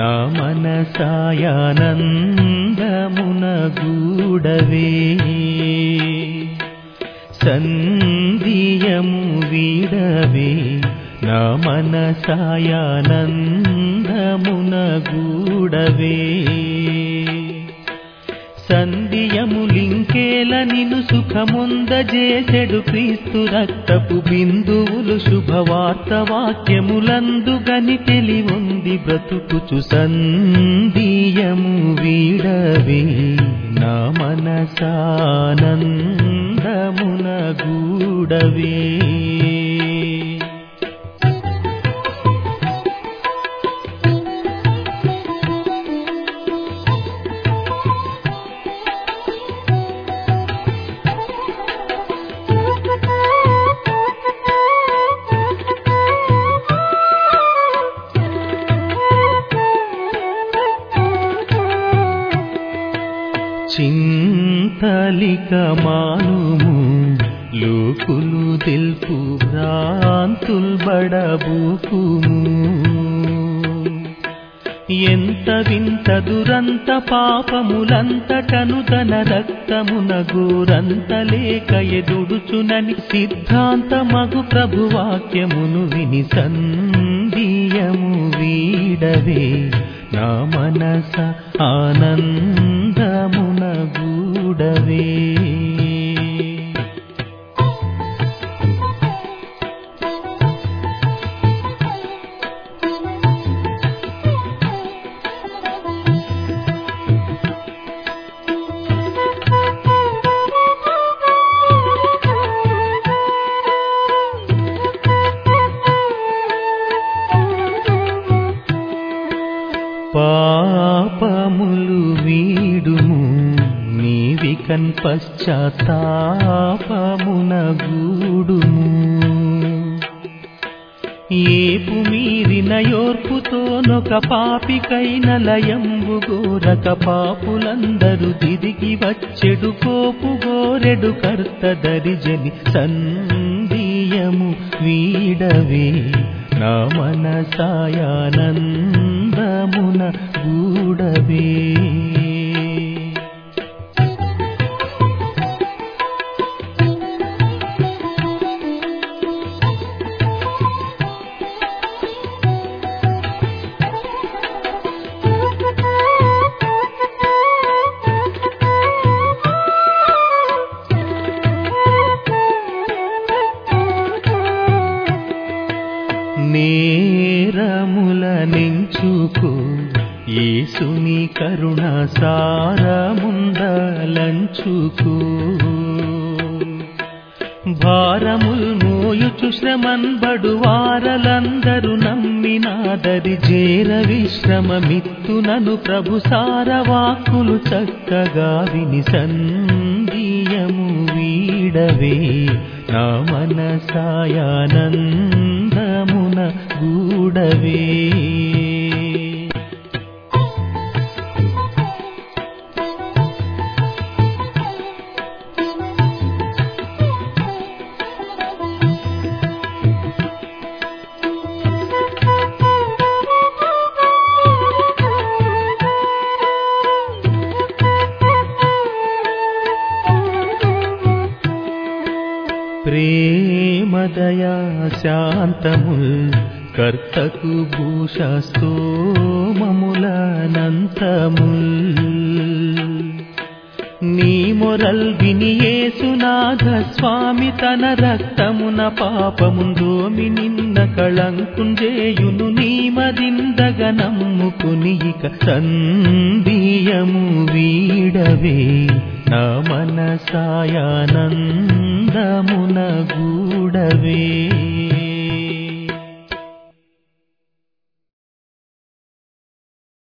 నా మనసాయానందమున గూడవే సంధియము వీడవే నా మనసాయానందమున గూడవే సంధియములింకేల నిను సుఖముందజేసెడు క్రీస్తు రక్తపు బిందువులు శుభవార్త వాక్యములందు గని తెలివుంది బ్రతుకుచు సంధియము వీడవే నా మనసానందమున గూడవే చింతలిక మానుము లోకులు తెలుపు భ్రాంతుల్ బడబూకుము ఎంత వింత దురంత పాపములంతటను తన రక్తమున గోరంత లేక ఎదుడుచునని సిద్ధాంత మగు ప్రభువాక్యమును విని సంధియము వీడవే నా మనస ఆనందమున గూడవే పాపములు వీడుము నీవికన్ పశ్చాత్తాపమున గూడుము ఏపు మీరిన యోర్పుతోనొక పాపికైన లయంబు గోరక పాపులందరూ తిరిగి వచ్చెడు కోపు గోరెడు కర్త దరిజని సంధియము వీడవే నా మనసాయానందమున గూడవే నేరముల నించుకు యేసుని కరుణ సారముందలంచుకు భారముల్ మోయుచు శ్రమన్బడు వారలందరూ నమ్మినాదరి జేర విశ్రమమిత్తునను ప్రభు సారవాక్కులు చక్కగా విని సంధియము వీడవే నా మనసాయానందమున గూడవే ప్రేమదయా శాంతముల్ కర్తకు భూషస్తోమములనంతముల్ నీ మొరల్ వినియేసునాథ స్వామి తన రక్తమున పాపముందోమి నిన్న కళంకుంజేయును నీ మదిందగ నమ్ముకుని ఇక సంధియము వీడవే నా మనసాయానందమున గూడవే